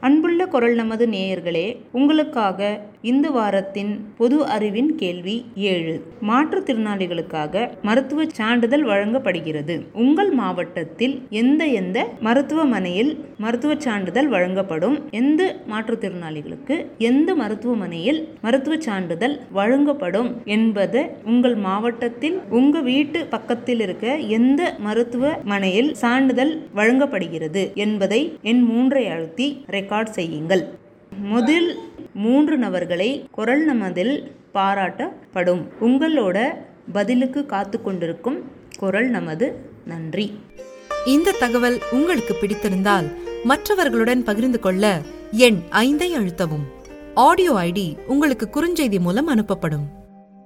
அன்புள்ள குரல் நமது நேயர்களே உங்களுக்காக இந்த வாரத்தின் பொது அறிவின் கேள்வி ஏழு மாற்றுத்திறனாளிகளுக்காக மருத்துவ சான்றிதழ் வழங்கப்படுகிறது உங்கள் மாவட்டத்தில் எந்த எந்த மருத்துவமனையில் மருத்துவ சான்றிதழ் வழங்கப்படும் எந்த மாற்றுத்திறனாளிகளுக்கு எந்த மருத்துவமனையில் மருத்துவ சான்றிதழ் வழங்கப்படும் என்பது உங்கள் மாவட்டத்தில் உங்க வீட்டு பக்கத்தில் இருக்க எந்த மருத்துவமனையில் சான்றிதழ் வழங்கப்படுகிறது என்பதை என் மூன்றை அழுத்தி ரெக்கார்ட் செய்யுங்கள் முதல் மூன்று நபர்களை குரல் நமதில் பாராட்டப்படும் உங்களோட பதிலுக்கு காத்து கொண்டிருக்கும் குரல் நமது நன்றி இந்த தகவல் உங்களுக்கு பிடித்திருந்தால் மற்றவர்களுடன் பகிர்ந்து கொள்ள எண் ஐந்தை அழுத்தவும் ஆடியோ ஐடி உங்களுக்கு குறுஞ்செய்தி மூலம் அனுப்பப்படும்